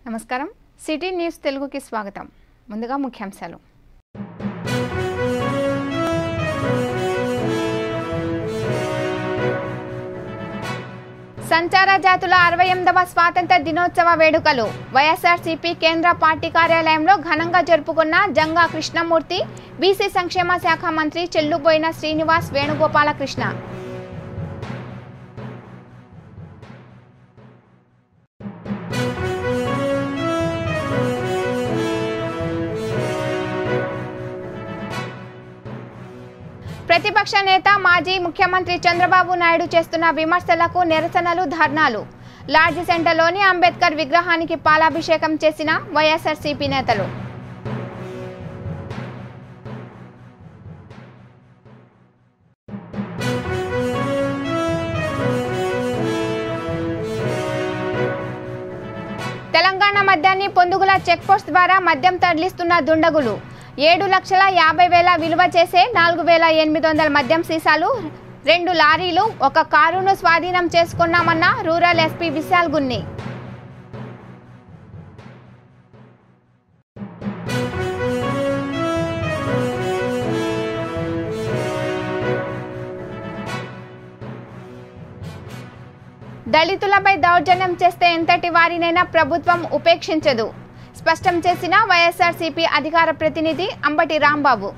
నమస్కారం city news తెలుగుకి స్వాగతం ముందుగా ముఖ్యాంశాలు సంచార జాతుల అరవై ఎనిమిదవ స్వాతంత్ర దినోత్సవ వేడుకలు వైఎస్ఆర్సీపీ కేంద్ర పార్టీ కార్యాలయంలో ఘనంగా జరుపుకున్న జంగా కృష్ణమూర్తి బీసీ సంక్షేమ శాఖ మంత్రి చెల్లుబోయిన శ్రీనివాస్ వేణుగోపాలకృష్ణ ప్రతిపక్ష నేత మాజీ ముఖ్యమంత్రి చంద్రబాబు నాయుడు చేస్తున్న విమర్శలకు నిరసనలు ధర్నాలు లాడ్జి సెంటర్లోని అంబేద్కర్ విగ్రహానికి పాలాభిషేకం చేసిన వైఎస్ఆర్సీపీ నేతలు తెలంగాణ మద్యాన్ని పొందుగుల చెక్పోస్ట్ ద్వారా మద్యం తరలిస్తున్న దుండగులు ఏడు లక్షల యాభై వేల విలువ చేసే నాలుగు వేల ఎనిమిది వందల మద్యం సీసాలు రెండు లారీలు ఒక కారును స్వాధీనం చేసుకున్నామన్న రూరల్ ఎస్పీ విశాల్ గున్ని దళితులపై దౌర్జన్యం చేస్తే ఎంతటి వారినైనా ప్రభుత్వం ఉపేక్షించదు స్పష్టం చేసిన వైఎస్ఆర్సీపీ అధికార ప్రతినిధి అంబటి రాంబాబు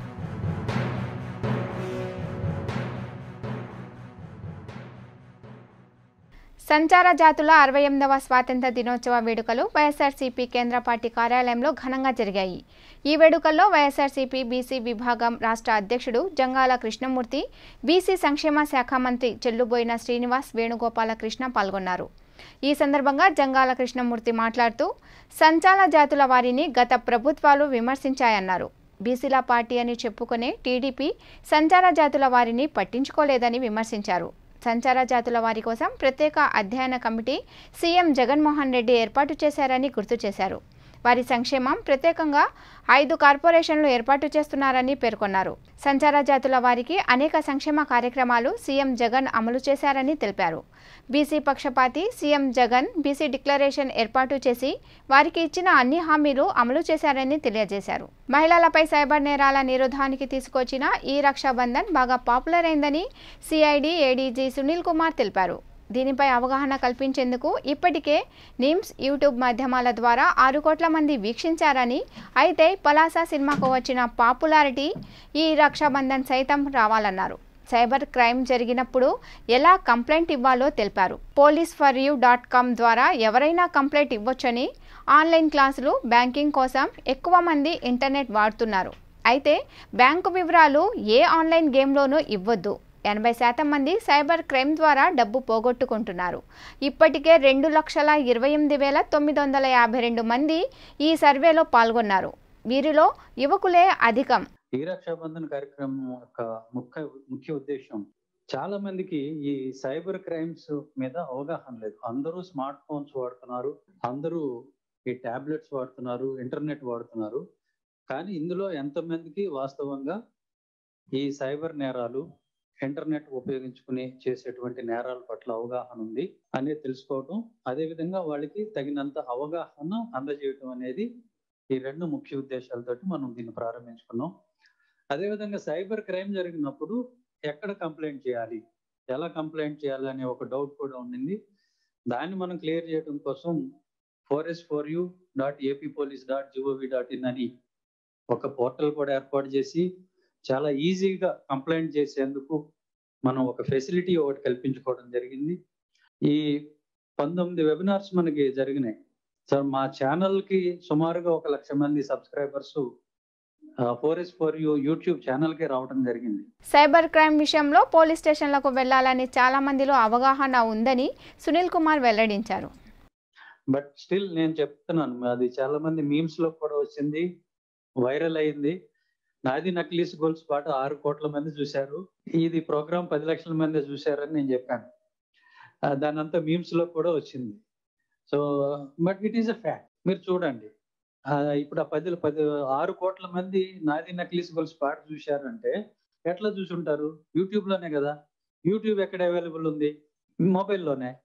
సంచార జాతుల అరవై ఎనిమిదవ స్వాతంత్ర దినోత్సవ వేడుకలు వైఎస్ఆర్సీపీ కేంద్ర పార్టీ కార్యాలయంలో ఘనంగా జరిగాయి ఈ వేడుకల్లో వైఎస్ఆర్సీపీ బీసీ విభాగం రాష్ట్ర అధ్యక్షుడు జంగాల కృష్ణమూర్తి బీసీ సంక్షేమ శాఖ మంత్రి చెల్లుబోయిన శ్రీనివాస్ వేణుగోపాలకృష్ణ పాల్గొన్నారు ఈ సందర్భంగా జంగాల కృష్ణమూర్తి మాట్లాడుతూ సంచాల జాతుల వారిని గత ప్రభుత్వాలు విమర్శించాయన్నారు బీసీల పార్టీ అని చెప్పుకునే టీడీపీ సంచార జాతుల వారిని పట్టించుకోలేదని విమర్శించారు సంచార జాతుల వారి కోసం ప్రత్యేక అధ్యయన కమిటీ సీఎం జగన్మోహన్ రెడ్డి ఏర్పాటు చేశారని గుర్తు చేశారు వారి సంక్షేమం ప్రత్యేకంగా ఐదు కార్పొరేషన్లు ఏర్పాటు చేస్తున్నారని పేర్కొన్నారు సంచార జాతుల వారికి అనేక సంక్షేమ కార్యక్రమాలు సీఎం జగన్ అమలు చేశారని తెలిపారు బీసీ పక్షపాతి సీఎం జగన్ బీసీ డిక్లరేషన్ ఏర్పాటు చేసి వారికి ఇచ్చిన అన్ని హామీలు అమలు చేశారని తెలియజేశారు మహిళలపై సైబర్ నేరాల నిరోధానికి తీసుకొచ్చిన ఈ రక్షాబంధన్ బాగా పాపులర్ అయిందని సిఐడి ఏడీజీ సునీల్ కుమార్ తెలిపారు దీనిపై అవగాహన కల్పించేందుకు ఇప్పటికే నిమ్స్ యూట్యూబ్ మాధ్యమాల ద్వారా ఆరు కోట్ల మంది వీక్షించారని అయితే పలాస సినిమాకు వచ్చిన పాపులారిటీ ఈ రక్షాబంధన్ సైతం రావాలన్నారు సైబర్ క్రైమ్ జరిగినప్పుడు ఎలా కంప్లైంట్ ఇవ్వాలో తెలిపారు police for you dot com ద్వారా ఎవరైనా కంప్లైంట్ ఇవ్వొచ్చని ఆన్లైన్ క్లాసులు బ్యాంకింగ్ కోసం ఎక్కువ మంది ఇంటర్నెట్ వాడుతున్నారు అయితే బ్యాంకు వివరాలు ఏ ఆన్లైన్ గేమ్లోనూ ఇవ్వొద్దు ఎనభై శాతం మంది సైబర్ క్రైమ్ ద్వారా డబ్బు పోగొట్టుకుంటున్నారు ఇప్పటికే రెండు లక్షల ఇరవై ఎనిమిది వేల తొమ్మిది వందల యాభై రెండు మంది ఈ సర్వేలో పాల్గొన్నారు వీరిలో యువకులే అధికం ఈ రక్షాబంధన్ కార్యక్రమం యొక్క ముఖ్య ముఖ్య ఉద్దేశం చాలా మందికి ఈ సైబర్ క్రైమ్స్ మీద అవగాహన లేదు అందరూ స్మార్ట్ ఫోన్స్ వాడుతున్నారు అందరూ ఈ టాబ్లెట్స్ వాడుతున్నారు ఇంటర్నెట్ వాడుతున్నారు కానీ ఇందులో ఎంతమందికి వాస్తవంగా ఈ సైబర్ నేరాలు ఇంటర్నెట్ ఉపయోగించుకుని చేసేటువంటి నేరాల పట్ల అవగాహన ఉంది అనేది తెలుసుకోవటం అదేవిధంగా వాళ్ళకి తగినంత అవగాహన అందజేయటం అనేది ఈ రెండు ముఖ్య ఉద్దేశాలతోటి మనం దీన్ని ప్రారంభించుకున్నాం అదేవిధంగా సైబర్ క్రైమ్ జరిగినప్పుడు ఎక్కడ కంప్లైంట్ చేయాలి ఎలా కంప్లైంట్ చేయాలి అనే ఒక డౌట్ కూడా ఉండింది దాన్ని మనం క్లియర్ చేయడం కోసం four S four you dot AP police dot G O V dot in అని ఒక పోర్టల్ కూడా ఏర్పాటు చేసి చాలా ఈజీగా కంప్లైంట్ చేసేందుకు మనం ఒక ఫెసిలిటీ ఒకటి కల్పించుకోవడం జరిగింది ఈ పంతొమ్మిది వెబినార్స్ మనకి జరిగినాయి సార్ మా ఛానల్కి సుమారుగా ఒక లక్ష మంది subscribers four S four you YouTube ఛానల్కి రావడం జరిగింది సైబర్ క్రైమ్ విషయంలో పోలీస్ స్టేషన్లకు వెళ్లాలని చాలా మందిలో అవగాహన ఉందని సునీల్ కుమార్ వెల్లడించారు బట్ స్టిల్ నేను చెప్తున్నాను అది చాలా మంది మీమ్స్ లో కూడా వచ్చింది వైరల్ అయింది నాది నక్లీస్ గోల్స్ పాట ఆరు కోట్ల మంది చూశారు ఇది ప్రోగ్రామ్ పది లక్షల మంది చూశారని నేను చెప్పాను దాని అంతా మీమ్స్ లో కూడా వచ్చింది so but it is a fact మీరు చూడండి ఇప్పుడు ఆ పది పది ఆరు కోట్ల మంది నాది నక్లీస్ గోల్స్ పాట చూశారంటే ఎట్లా చూసుంటారు యూట్యూబ్ లోనే కదా యూట్యూబ్ ఎక్కడ అవైలబుల్ ఉంది మొబైల్లోనే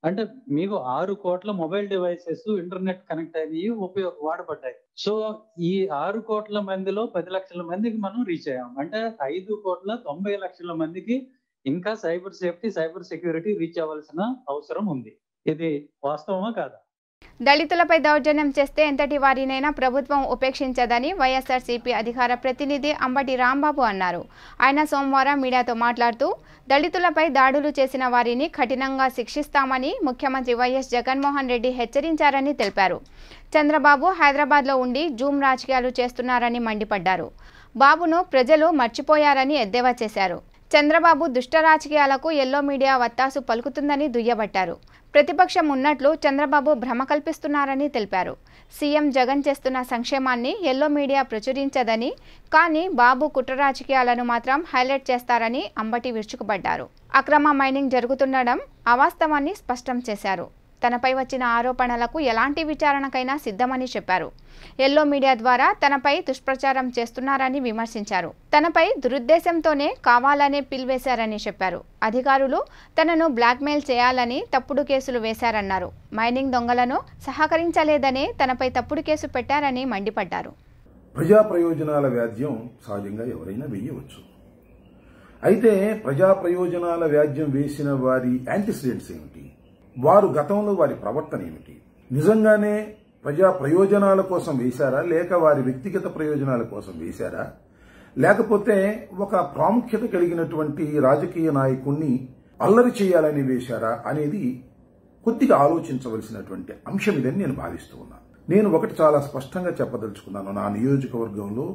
అంటే మీకు ఆరు కోట్ల మొబైల్ డివైసెస్ ఇంటర్నెట్ కనెక్ట్ అయినవి ఉపయోగ వాడబడ్డాయి సో ఈ ఆరు కోట్ల మందిలో పది లక్షల మందికి మనం రీచ్ అయ్యాం అంటే ఐదు కోట్ల తొంభై లక్షల మందికి ఇంకా cyber safety cyber security reach అవ్వాల్సిన అవసరం ఉంది ఇది వాస్తవమా కాదా దళితులపై దౌర్జన్యం చేస్తే ఎంతటి వారినైనా ప్రభుత్వం ఉపేక్షించదని వైఎస్ఆర్సీపీ అధికార ప్రతినిధి అంబటి రాంబాబు అన్నారు ఆయన సోమవారం మీడియాతో మాట్లాడుతూ దళితులపై దాడులు చేసిన వారిని కఠినంగా శిక్షిస్తామని ముఖ్యమంత్రి వైఎస్ జగన్మోహన్ రెడ్డి హెచ్చరించారని తెలిపారు చంద్రబాబు హైదరాబాద్లో ఉండి జూమ్ రాజకీయాలు చేస్తున్నారని మండిపడ్డారు బాబును ప్రజలు మర్చిపోయారని ఎద్దేవా చేశారు చంద్రబాబు దుష్ట రాజకీయాలకు ఎల్లో మీడియా వత్తాసు పలుకుతుందని దుయ్యబట్టారు ప్రతిపక్షం ఉన్నట్లు చంద్రబాబు భ్రమ కల్పిస్తున్నారని తెలిపారు సీఎం జగన్ చేస్తున్న సంక్షేమాన్ని ఎల్లో మీడియా ప్రచురించదని కానీ బాబు కుట్ర రాజకీయాలను మాత్రం హైలైట్ చేస్తారని అంబటి విరుచుకుపడ్డారు అక్రమ మైనింగ్ జరుగుతుండడం అవాస్తవాన్ని స్పష్టం చేశారు తనపై వచ్చిన ఆరోపణలకు ఎలాంటి విచారణకైనా సిద్ధమని చెప్పారు ఎల్లో మీడియా ద్వారా తనపై దుష్ప్రచారం చేస్తున్నారని విమర్శించారు తనపై దురుద్దేశంతోనే కావాలనే పిలివేశారని చెప్పారు అధికారులు తనను బ్లాక్మెయిల్ చేయాలని తప్పుడు కేసులు వేశారన్నారు మైనింగ్ దొంగలను సహకరించలేదనే తనపై తప్పుడు కేసు పెట్టారని మండిపడ్డారు ప్రజా ప్రయోజనాల వ్యాజ్యం సహజంగా ఎవరైనా వేయవచ్చు అయితే ప్రజా ప్రయోజనాల వ్యాజ్యం వేసిన వారి యాంటిసిడెంట్స్ ఏమిటి వారు గతంలో వారి ప్రవర్తన ఏమిటి నిజంగానే ప్రజా ప్రయోజనాల కోసం వేశారా లేక వారి వ్యక్తిగత ప్రయోజనాల కోసం వేశారా లేకపోతే ఒక ప్రాముఖ్యత కలిగినటువంటి రాజకీయ నాయకుణ్ణి అల్లరి చేయాలని వేశారా అనేది కొద్దిగా ఆలోచించవలసినటువంటి అంశం ఇదని నేను భావిస్తూ ఉన్నాను నేను ఒకటి చాలా స్పష్టంగా చెప్పదలుచుకున్నాను నా నియోజకవర్గంలో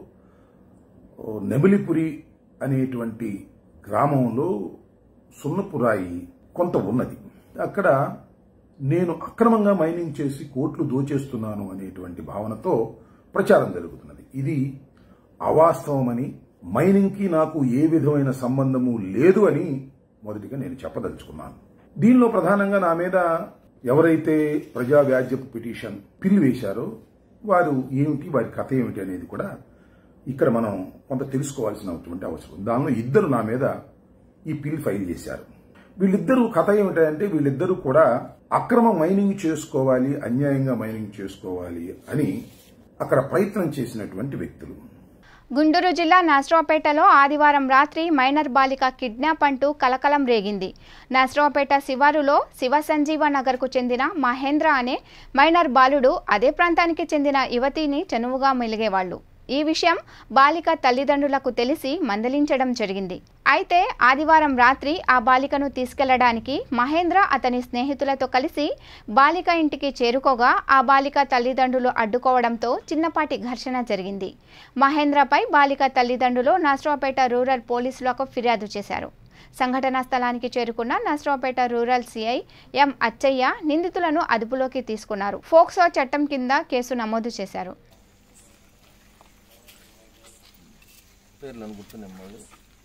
ఓ నెబిలిపురి అనేటువంటి గ్రామంలో సున్నపురాయి కొంత ఉన్నది అక్కడ నేను అక్రమంగా మైనింగ్ చేసి కోట్లు దోచేస్తున్నాను అనేటువంటి భావనతో ప్రచారం జరుగుతున్నది ఇది అవాస్తవమని మైనింగ్కి నాకు ఏ విధమైన సంబంధము లేదు అని మొదటిగా నేను చెప్పదలుచుకున్నాను దీనిలో ప్రధానంగా నా మీద ఎవరైతే ప్రజా వ్యాజ్యపు పిటిషన్ పిల్లు వేశారో వారు ఏమిటి వారి కథ ఏమిటి అనేది కూడా ఇక్కడ మనం కొంత తెలుసుకోవాల్సినటువంటి అవసరం ఉంది. దానిలో ఇద్దరు నా మీద ఈ పిల్ ఫైల్ చేశారు వీళ్ళిద్దరూ కథ ఏమిటంటే వీళ్ళిద్దరూ కూడా అక్రమ మైనింగ్ చేసుకోవాలి అన్యాయంగా మైనింగ్ చేసుకోవాలి అని అక్కడ ప్రయత్నం చేసినటువంటి వ్యక్తులు గుంటూరు జిల్లా నర్సరావుపేటలో ఆదివారం రాత్రి మైనర్ బాలిక కిడ్నాప్ అంటూ కలకలం రేగింది నర్సరావుపేట శివారులో శివ సంజీవ నగర్కు చెందిన మహేంద్ర అనే మైనర్ బాలుడు అదే ప్రాంతానికి చెందిన యువతిని చనువుగా మెలిగేవాళ్లు ఈ విషయం బాలిక తల్లిదండ్రులకు తెలిసి మందలించడం జరిగింది అయితే ఆదివారం రాత్రి ఆ బాలికను తీసుకెళ్లడానికి మహేంద్ర అతని స్నేహితులతో కలిసి బాలిక ఇంటికి చేరుకోగా ఆ బాలిక తల్లిదండ్రులు అడ్డుకోవడంతో చిన్నపాటి ఘర్షణ జరిగింది మహేంద్రపై బాలిక తల్లిదండ్రులు నర్సరావుపేట రూరల్ పోలీసులకు ఫిర్యాదు చేశారు సంఘటనా స్థలానికి చేరుకున్న Narasaraopet rural CI M Achaiah నిందితులను అదుపులోకి తీసుకున్నారు ఫోక్సో చట్టం కింద కేసు నమోదు చేశారు పేర్లు అని గుర్తున్నాయి మళ్ళీ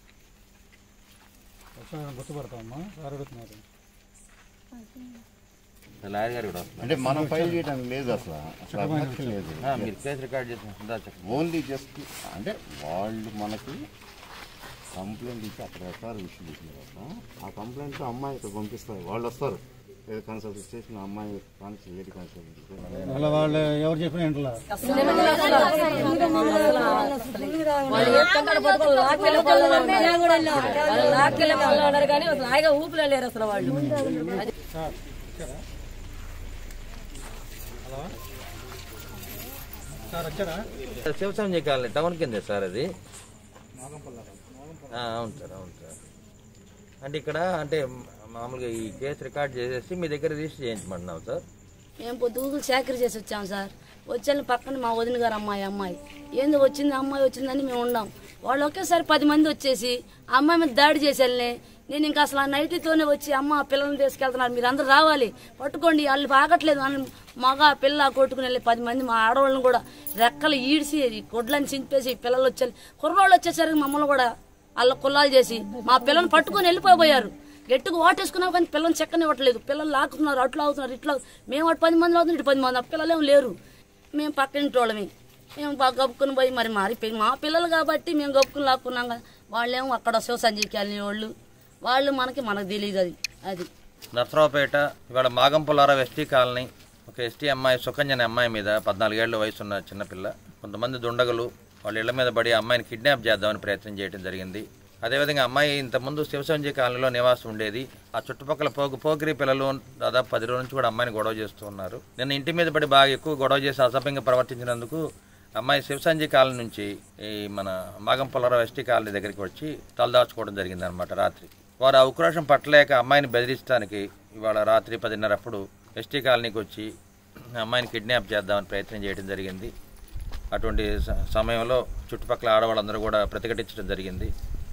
ఒకసారి గుర్తుపడతామమ్మా సార్ అడుగుతున్నారు లాయర్ గారు కూడా వస్తున్నారు అంటే మనం ఫైల్ చేయడానికి లేదు అసలు అసలు అభ్యంతరం లేదు ఆ, మీరు కేసు రికార్డ్ చేసిన దా చెప్పండి ఓన్లీ జస్ట్ అంటే వాళ్ళు మనకి కంప్లైంట్ ఇచ్చి అక్కడ ఎఫ్ఐఆర్ ఇష్యూ చేసిన తర్వాత ఆ కంప్లైంట్ అమ్మాయి ఇక్కడ పంపిస్తారు వాళ్ళు వస్తారు ఏదో కన్సల్ట్ స్టేషన్ అమ్మాయి కాన్సల్ లేడీ కన్సల్ట్ అలా వాళ్ళు ఎవరు చెప్పిన ఇంట్లో వాళ్ళు ఎక్కడ పట్టుకొని లాక్కెళ్ళి వాళ్ళు లాక్కెళ్ళి ఉన్నారు కానీ అసలు హాయిగా ఊపిలో లేరు అసలు వాళ్ళు సార్ వచ్చారా శివస్వామి కాలనీ టౌన్ కిందే సార్ అది ఆ, అవును సార్ అవును సార్ అంటే ఇక్కడ అంటే మామూలుగా ఈ కేసు రికార్డ్ చేసేసి మీ దగ్గర రిజిస్టర్ చేయించమంటున్నాం సార్ మేము పొద్దుగులు సేకరి చేసి వచ్చాం సార్ వచ్చాను పక్కన మా వదిన గారు అమ్మాయి అమ్మాయి ఏంది వచ్చింది అమ్మాయి వచ్చిందని మేము ఉన్నాం వాళ్ళు ఒకేసారి పది మంది వచ్చేసి ఆ అమ్మాయి మీద దాడి చేసేళ్ళని నేను ఇంకా అసలు ఆ నైటీతోనే వచ్చి అమ్మ ఆ పిల్లల్ని తీసుకెళ్తున్నారు మీరు అందరూ రావాలి పట్టుకోండి వాళ్ళు ఆగట్లేదు అని మగ పిల్ల కొట్టుకుని వెళ్ళి పది మంది మా ఆడవాళ్ళని కూడా రెక్కలు ఈడ్చి గొడ్లని చింపేసి పిల్లలు వచ్చి కుర్రోళ్ళు వచ్చేసరికి మమ్మల్ని కూడా వాళ్ళ కుల్లాలు చేసి మా పిల్లల్ని పట్టుకొని వెళ్ళిపోయారు గట్టిగా ఓటేసుకున్నాం కానీ పిల్లల్ని చెక్కనివ్వట్లేదు పిల్లలు లాక్కుతున్నారు అట్లా అవుతున్నారు ఇట్లా అవుతున్నారు. మేము అటు పది మంది అవుతున్నాం ఇటు పది మంది ఆ పిల్లలేం లేరు మేము పక్కింటి వాళ్ళమే మేము బాగా గప్పుకుని పోయి మరి మారిపోయి మా పిల్లలు కాబట్టి మేము గప్పుకుని లాక్కున్నాం కదా వాళ్ళేమో అక్కడ శివ సంజీవ్ కాలనీ వాళ్ళు వాళ్ళు మనకి మనకు తెలియదు అది అది నర్సరావుపేట ఇవాళ మాగంపులారావు ఎస్టీ కాలనీ ఒక ఎస్టీ అమ్మాయి సుకన్య అనే అమ్మాయి మీద పద్నాలుగేళ్ల వయసు ఉన్న చిన్నపిల్ల కొంతమంది దుండగులు వాళ్ళ ఇళ్ల మీద పడి ఆ అమ్మాయిని కిడ్నాప్ చేద్దామని ప్రయత్నం చేయడం జరిగింది అదేవిధంగా అమ్మాయి ఇంతకుముందు శివసంజీ కాలనీలో నివాసం ఉండేది ఆ చుట్టుపక్కల పోగు పోకిరి పిల్లలు దాదాపు పది రోజుల నుంచి కూడా అమ్మాయిని గొడవ చేస్తూ ఉన్నారు నిన్న ఇంటి మీద పడి బాగా ఎక్కువ గొడవ చేసి అసభ్యంగా ప్రవర్తించినందుకు అమ్మాయి శివసంజీ కాలనీ నుంచి ఈ మన మాగం పొలరావు ఎస్టీ కాలనీ దగ్గరికి వచ్చి తలదాచుకోవడం జరిగింది అనమాట రాత్రి వారు ఆ ఉక్రోషం పట్టలేక అమ్మాయిని బెదిరించడానికి ఇవాళ రాత్రి పదిన్నరప్పుడు ఎస్టీ కాలనీకి వచ్చి అమ్మాయిని కిడ్నాప్ చేద్దామని ప్రయత్నం చేయడం జరిగింది అటువంటి స- సమయంలో చుట్టుపక్కల ఆడవాళ్ళందరూ కూడా ప్రతిఘటించడం జరిగింది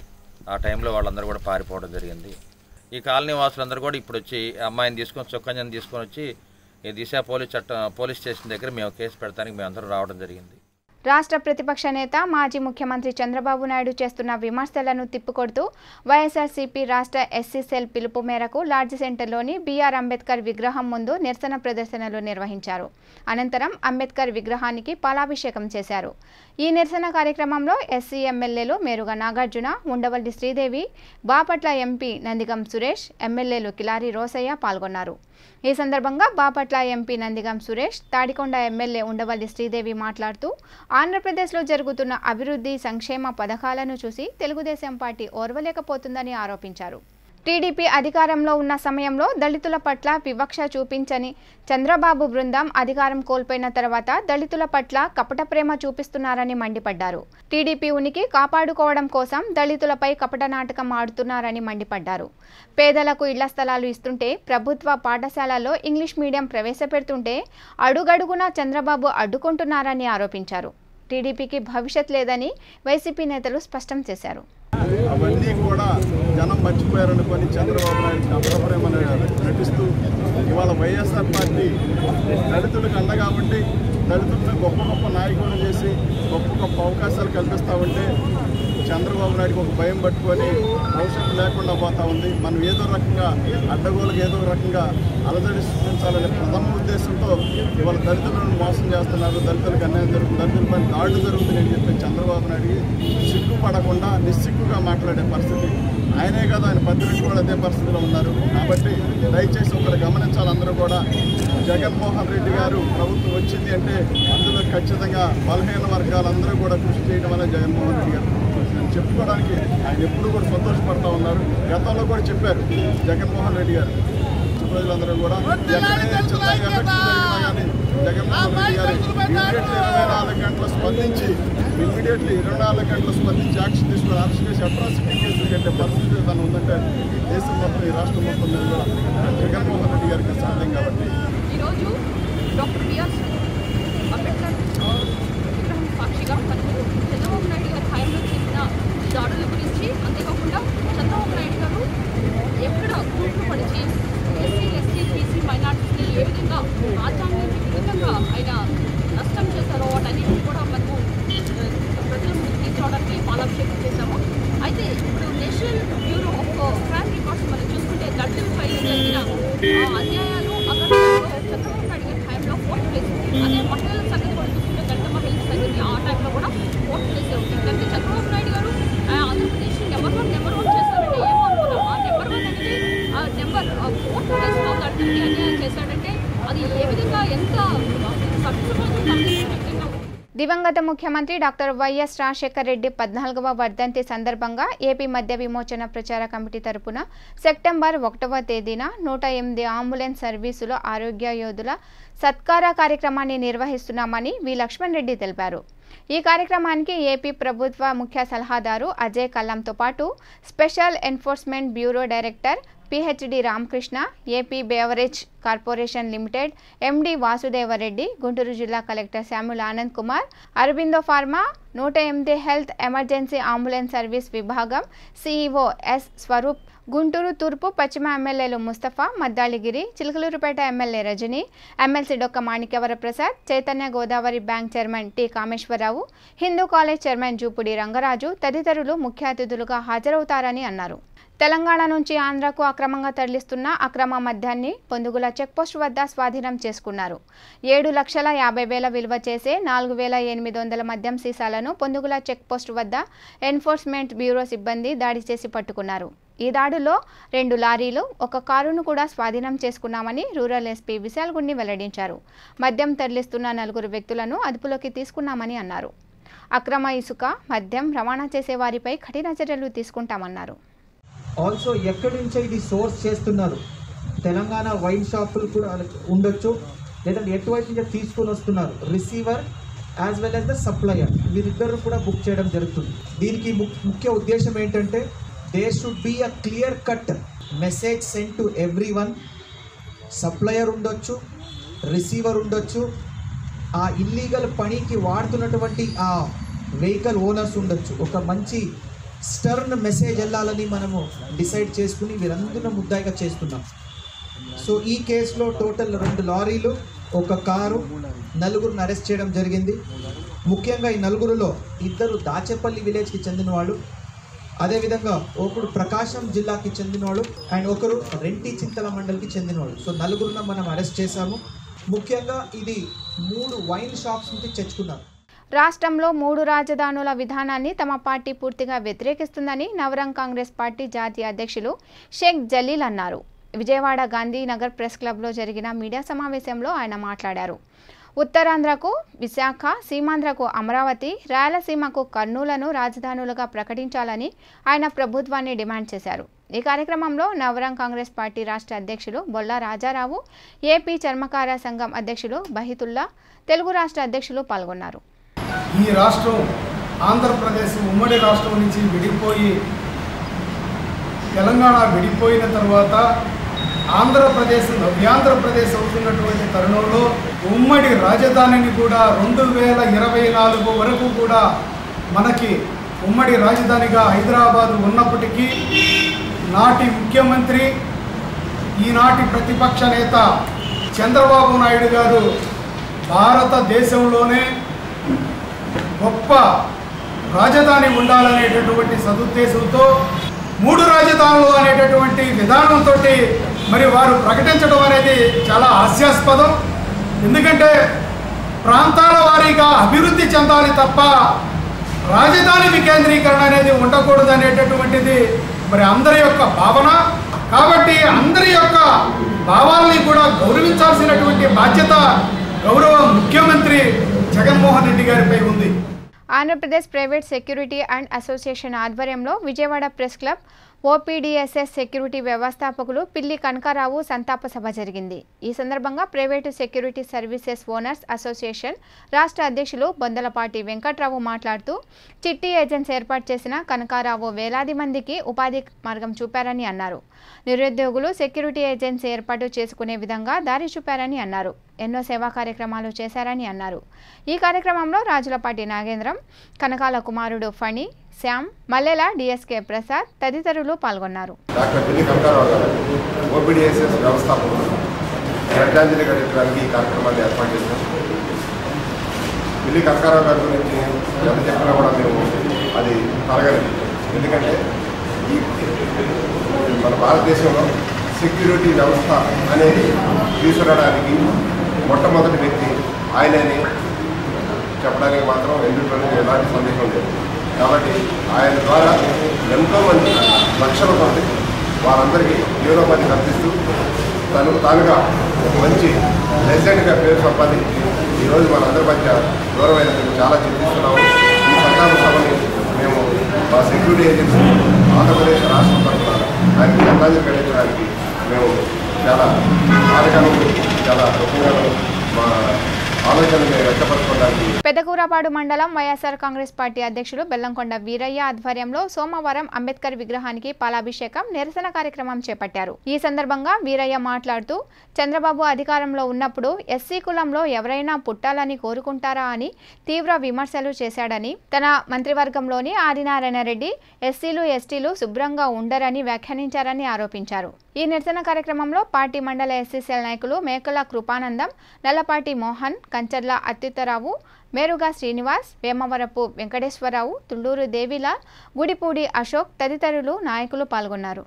ఆ టైంలో వాళ్ళందరూ కూడా పారిపోవడం జరిగింది ఈ కాలనీ వాసులందరూ కూడా ఇప్పుడు వచ్చి ఆ అమ్మాయిని తీసుకొని సుకన్యను తీసుకొని వచ్చి ఈ దిశ పోలీస్ చట్టం పోలీస్ స్టేషన్ దగ్గర మేము కేసు పెడతానికి మేము అందరం రావడం జరిగింది రాష్ట్ర ప్రతిపక్ష నేత మాజీ ముఖ్యమంత్రి చంద్రబాబు నాయుడు చేస్తున్న విమర్శలను తిప్పికొడుతూ వైఎస్ఆర్సీపీ రాష్ట్ర ఎస్సీ సెల్ పిలుపు మేరకు లాడ్జ్ సెంటర్లోని బీఆర్ అంబేద్కర్ విగ్రహం ముందు నిరసన ప్రదర్శనలు నిర్వహించారు అనంతరం అంబేద్కర్ విగ్రహానికి పాలాభిషేకం చేశారు ఈ నిరసన కార్యక్రమంలో ఎస్సీ ఎమ్మెల్యేలు మేరుగా నాగార్జున ఉండవల్లి శ్రీదేవి బాపట్ల ఎంపీ నందిగం సురేష్ ఎమ్మెల్యేలు కిలారి రోసయ్య పాల్గొన్నారు ఈ సందర్భంగా బాపట్ల ఎంపీ నందిగం సురేష్ తాడికొండ ఎమ్మెల్యే ఉండవల్లి శ్రీదేవి మాట్లాడుతూ ఆంధ్రప్రదేశ్లో జరుగుతున్న అభివృద్ధి సంక్షేమ పథకాలను చూసి తెలుగుదేశం పార్టీ ఓర్వలేకపోతుందని ఆరోపించారు టీడీపీ అధికారంలో ఉన్న సమయంలో దళితుల పట్ల వివక్ష చూపించని చంద్రబాబు బృందం అధికారం కోల్పోయిన తర్వాత దళితుల పట్ల కపట ప్రేమ చూపిస్తున్నారని మండిపడ్డారు టీడీపీ ఉనికి కాపాడుకోవడం కోసం దళితులపై కపట నాటకం ఆడుతున్నారని మండిపడ్డారు పేదలకు ఇళ్ల స్థలాలు ఇస్తుంటే ప్రభుత్వ పాఠశాలల్లో ఇంగ్లీష్ మీడియం ప్రవేశపెడుతుంటే అడుగడుగునా చంద్రబాబు అడ్డుకుంటున్నారని ఆరోపించారు టీడీపీకి భవిష్యత్ లేదని వైసీపీ నేతలు స్పష్టం చేశారు అవన్నీ కూడా జనం మర్చిపోయారనుకొని చంద్రబాబు నాయుడు కపటప్రేమ నటిస్తూ ఇవాళ వైఎస్ఆర్ పార్టీ దళితులకు అండగా ఉండి దళితులను గొప్ప గొప్ప నాయకులను చేసి గొప్ప గొప్ప అవకాశాలు కల్పిస్తూ ఉంటే చంద్రబాబు నాయుడుకి ఒక భయం పట్టుకొని భవిష్యత్తు లేకుండా పోతా ఉంది మనం ఏదో రకంగా అడ్డగోలకు ఏదో రకంగా అలజడి సృష్టించాలనే ప్రథమ ఉద్దేశంతో ఇవాళ దళితులను మోసం చేస్తున్నారు దళితులకు అన్యాయం జరుగుతుంది దళితులపై దాడులు జరుగుతున్నాయని చెప్పి చంద్రబాబు నాయుడికి సిగ్గుపడకుండా నిస్సిగ్గుగా మాట్లాడే పరిస్థితి ఆయనే కాదు ఆయన పత్రిక కూడా అదే పరిస్థితిలో ఉన్నారు కాబట్టి దయచేసి ఒకరు గమనించాలి అందరూ కూడా జగన్మోహన్ రెడ్డి గారు ప్రభుత్వం వచ్చింది అంటే అందులో ఖచ్చితంగా బలహీన వర్గాలందరూ కూడా కృషి చేయడం వల్ల జగన్మోహన్ రెడ్డి గారు ప్రభుత్వం వచ్చిందని చెప్పుకోవడానికి ఆయన ఎప్పుడు కూడా సంతోషపడతా ఉన్నారు గతంలో కూడా చెప్పారు జగన్మోహన్ రెడ్డి గారు ప్రజలందరూ కూడా ఎక్కడైనా చిన్న ఎఫెక్ట్ జరిగినా కానీ జగన్మోహన్ రెడ్డి గారు ఇమీడియట్లీ ఇరవై నాలుగు గంటలు స్పందించి ఇమీడియట్లీ ఇరవై నాలుగు గంటలు స్పందించి యాక్షన్ తీసుకుని అరెస్ట్ చేసి అట్రాసిటీ కేసులు కట్టే పరిస్థితి తను ఉందంటే ఈ దేశం మొత్తం ఈ రాష్ట్రం మొత్తం మీద కూడా జగన్మోహన్ రెడ్డి గారికి సాధ్యం కాబట్టి ఈరోజు డాక్టర్ బిఆర్ అంబేద్కర్ విగ్రహం సాక్షిగా మనకు చంద్రబాబు నాయుడు గారి హయాంలో చేసిన దాడుల గురించి అంతేకాకుండా చంద్రబాబు నాయుడు గారు ఎక్కడ కోట్లు పడిచి ఎస్సీ ఎస్టీ బీసీ మైనార్టీస్ని ఏ విధంగా రాజ్యాంగానికి విరుద్ధంగా ఆయన నష్టం చేశారో వాటన్నిటిని కూడా మనము ఆ, ప్రజల ముందుకు తీసుకురావడానికి పాలాభిషేకం చేశాము అయితే ఇప్పుడు national bureau of crime records మనం చూసుకుంటే దళితులపై జరిగిన ఆ, అన్యాయాలు అక్రమాలు చంద్రబాబు నాయుడు గారి టైంలో ఫోర్త్ ప్లేస్ ఉంది అదే మహిళల సంగతి కూడా చూసుకుంటే దళిత మహిళల సంగతి ఆ టైంలో కూడా ఫోర్త్ ప్లేస్ ఉంది కానీ చంద్రబాబు నాయుడు గారు ఆ, Andhra Pradesh number one number one చేశారంటే ఏమో అనుకున్నాం ఆ నెంబర్ వన్ అనేది ఆ నెంబర్ ఫోర్త్ ప్లేస్లో దళితులకి అన్యాయం చేశాడంటే అది ఏ విధంగా ఎంత సక్సెస్ఫుల్ వ్యక్తంగా ఉంది దివంగత ముఖ్యమంత్రి డాక్టర్ వైఎస్ రాజశేఖర్ రెడ్డి పద్నాలుగవ వర్ధంతి సందర్భంగా ఏపీ మద్య విమోచన ప్రచార కమిటీ తరపున సెప్టెంబర్ ఒకటవ తేదీన నూట ఎనిమిది అంబులెన్స్ సర్వీసులో ఆరోగ్య యోధుల సత్కార కార్యక్రమాన్ని నిర్వహిస్తున్నామని వి లక్ష్మణ్ రెడ్డి తెలిపారు ఈ కార్యక్రమానికి ఏపీ ప్రభుత్వ ముఖ్య సలహాదారు అజయ్ కల్లంతో పాటు special enforcement bureau director P H D Ramakrishna AP beverage corporation limited MD Vasudeva Reddy Guntur జిల్లా collector Samuel Anand Kumar Aurobindo pharma నూట ఎనిమిది హెల్త్ ఎమర్జెన్సీ అంబులెన్స్ సర్వీస్ విభాగం సిఇఓ ఎస్ స్వరూప్ గుంటూరు తూర్పు పశ్చిమ ఎమ్మెల్యేలు Mustafa Maddali Giri Chilakaluripet MLA Rajini MLC Dokka Manikyavara Prasad Chaitanya Godavari bank chairman T Kameswara Rao Hindu college chairman Jupudi Rangaraju తదితరులు ముఖ్య అతిథులుగా హాజరవుతారని అన్నారు తెలంగాణ నుంచి ఆంధ్రకు అక్రమంగా తరలిస్తున్న అక్రమ మద్యాన్ని పొందుగుల చెక్పోస్ట్ వద్ద స్వాధీనం చేసుకున్నారు ఏడు లక్షల యాభై వేల విలువ చేసే నాలుగు వేల ఎనిమిది వందల మద్యం సీసాలను పొందుగుల చెక్పోస్ట్ వద్ద ఎన్ఫోర్స్మెంట్ బ్యూరో సిబ్బంది దాడి చేసి పట్టుకున్నారు ఈ దాడుల్లో రెండు లారీలు ఒక కారును కూడా స్వాధీనం చేసుకున్నామని రూరల్ ఎస్పీ విశాల్ గుండి వెల్లడించారు మద్యం తరలిస్తున్న నలుగురు వ్యక్తులను అదుపులోకి తీసుకున్నామని అన్నారు అక్రమ ఇసుక మద్యం రవాణా చేసే వారిపై కఠిన చర్యలు తీసుకుంటామన్నారు ఆల్సో ఎక్కడి నుంచో ఇది సోర్స్ చేస్తున్నారు తెలంగాణ వైన్ షాపులు కూడా ఉండొచ్చు లేదంటే ఎటువైపు నుంచి తీసుకొని వస్తున్నారు receiver as well as the supplier వీరిద్దరు కూడా బుక్ చేయడం జరుగుతుంది దీనికి ము- ముఖ్య ఉద్దేశం ఏంటంటే they should be a clear cut message send to everyone supplier ఉండొచ్చు రిసీవర్ ఉండొచ్చు ఆ ఇల్లీగల్ పనికి వాడుతున్నటువంటి ఆ వెహికల్ ఓనర్స్ ఉండొచ్చు ఒక మంచి స్టర్న్ మెసేజ్ వెళ్ళాలని మనము డిసైడ్ చేసుకుని వీరందరూ ముద్దాయిగా చేస్తున్నాం సో ఈ కేసులో టోటల్ రెండు లారీలు ఒక కారు నలుగురిని అరెస్ట్ చేయడం జరిగింది ముఖ్యంగా ఈ నలుగురులో ఇద్దరు దాచేపల్లి విలేజ్కి చెందిన వాళ్ళు అదేవిధంగా ఒకడు ప్రకాశం జిల్లాకి చెందినవాడు అండ్ ఒకరు రెంటి చింతల మండలికి చెందినవాడు సో నలుగురున మనం అరెస్ట్ చేశాము ముఖ్యంగా ఇది మూడు వైన్ షాప్స్ నుంచి తెచ్చుకున్నారు రాష్ట్రంలో మూడు రాజధానుల విధానాన్ని తమ పార్టీ పూర్తిగా వ్యతిరేకిస్తుందని నవరం కాంగ్రెస్ పార్టీ జాతీయ అధ్యక్షులు షేక్ జలీల్ అన్నారు విజయవాడ గాంధీనగర్ ప్రెస్ క్లబ్లో జరిగిన మీడియా సమావేశంలో ఆయన మాట్లాడారు ఉత్తరాంధ్రకు విశాఖ సీమాంధ్రకు అమరావతి రాయలసీమకు కర్నూలను రాజధానులుగా ప్రకటించాలని ఆయన ప్రభుత్వాన్ని డిమాండ్ చేశారు ఈ కార్యక్రమంలో నవరం కాంగ్రెస్ పార్టీ రాష్ట్ర అధ్యక్షులు బొల్లా రాజారావు ఏపీ చర్మకార సంఘం అధ్యక్షులు బహితుల్లా తెలుగు రాష్ట్ర అధ్యక్షులు పాల్గొన్నారు ఈ రాష్ట్రం ఆంధ్రప్రదేశ్ ఉమ్మడి రాష్ట్రం నుంచి విడిపోయి తెలంగాణ విడిపోయిన తర్వాత ఆంధ్రప్రదేశ్ నవ్యాంధ్రప్రదేశ్ అవుతున్నటువంటి తరుణంలో ఉమ్మడి రాజధానిని కూడా రెండు వేల ఇరవై నాలుగు వరకు కూడా మనకి ఉమ్మడి రాజధానిగా హైదరాబాద్ ఉన్నప్పటికీ నాటి ముఖ్యమంత్రి ఈనాటి ప్రతిపక్ష నేత చంద్రబాబు నాయుడు గారు భారతదేశంలోనే గొప్ప రాజధాని ఉండాలనేటటువంటి సదుద్దేశంతో మూడు రాజధానులు అనేటటువంటి విధానంతో మరి వారు ప్రకటించడం అనేది చాలా హాస్యాస్పదం ఎందుకంటే ప్రాంతాల వారీగా అభివృద్ధి చెందాలి తప్ప రాజధాని వికేంద్రీకరణ అనేది ఉండకూడదు అనేటటువంటిది మరి అందరి యొక్క భావన కాబట్టి అందరి యొక్క భావాల్ని కూడా గౌరవించాల్సినటువంటి బాధ్యత గౌరవ ముఖ్యమంత్రి జగన్మోహన్ రెడ్డి గారిపై ఉంది Andhra Pradesh private security and association ఆధ్వర్యంలో Vijayawada press club OPDSS security వ్యవస్థాపకులు పిల్లి కనకారావు సంతాప సభ జరిగింది ఈ సందర్భంగా private security services owners association రాష్ట్ర అధ్యక్షులు బొందలపాటి వెంకట్రావు మాట్లాడుతూ చిట్టి ఏజెన్సీ ఏర్పాటు చేసిన కనకారావు వేలాది మందికి ఉపాధి మార్గం చూపారని అన్నారు నిరుద్యోగులు సెక్యూరిటీ ఏజెన్సీ ఏర్పాటు చేసుకునే విధంగా దారి చూపారని అన్నారు ఎన్నో సేవా కార్యక్రమాలు చేశారని అన్నారు ఈ కార్యక్రమంలో రాజులపాటి నాగేంద్రం కనకాల కుమారుడు ఫణి శ్యామ్ మల్లెల డిఎస్కే ప్రసాద్ తదితరులు పాల్గొన్నారు డాక్టర్ పిల్లి కనకారావు గారు ఓపీడీఎస్ఎస్ వ్యవస్థాపకులు శ్రద్ధాంజలి ఘటించడానికి ఈ కార్యక్రమాన్ని ఏర్పాటు చేశాం పిల్లి కనకారావు గారి గురించి ఎంత చెప్పినా కూడా మేము అది తరగలేదు ఎందుకంటే ఈ మన భారతదేశంలో సెక్యూరిటీ వ్యవస్థ అనేది తీసుకురావడానికి మొట్టమొదటి వ్యక్తి ఆయనని చెప్పడానికి మాత్రం ఎందుకంటే ఎలాంటి సందేహం లేదు కాబట్టి ఆయన ద్వారా ఎంతోమంది లక్షల మంది వారందరికీ జీవనోపాధి కల్పిస్తూ తను తానుగా ఒక మంచి లెజెండ్గా పేరు సంపాదించి ఈరోజు మనందరి మధ్య దూరమైనందుకు చాలా చింతిస్తున్నాము ఈ సంతాన సభని మేము మా సెక్యూరిటీ ఏజెన్సీ ఆంధ్రప్రదేశ్ రాష్ట్రం తరఫున ఆయనకి శ్రద్ధాంజలి ఘటించడానికి మేము చాలా బాధగాను చాలా దుఃఖంగాను మా ఆలోచనలు వ్యక్తపరచుకోవడానికి పెదకూరపాడు మండలం వైఎస్ఆర్ కాంగ్రెస్ పార్టీ అధ్యక్షులు బెల్లంకొండ వీరయ్య ఆధ్వర్యంలో సోమవారం అంబేద్కర్ విగ్రహానికి పాలాభిషేకం నిరసన కార్యక్రమం చేపట్టారు ఈ సందర్భంగా వీరయ్య మాట్లాడుతూ చంద్రబాబు అధికారంలో ఉన్నప్పుడు ఎస్సీ కులంలో ఎవరైనా పుట్టాలని కోరుకుంటారా అని తీవ్ర విమర్శలు చేశాడని తన మంత్రివర్గంలోని ఆదినారాయణ రెడ్డి ఎస్సీలు ఎస్టీలు శుభ్రంగా ఉండరని వ్యాఖ్యానించారని ఆరోపించారు ఈ నిరసన కార్యక్రమంలో పార్టీ మండల ఎస్సీసీఎల్ నాయకులు మేకల కృపానందం నల్లపాటి మోహన్ కంచర్ల అత్యుత్తరావు మేరుగా శ్రీనివాస్ వేమవరపు వెంకటేశ్వరరావు తుండూరు దేవిలాల్ గుడిపూడి అశోక్ తదితరులు నాయకులు పాల్గొన్నారు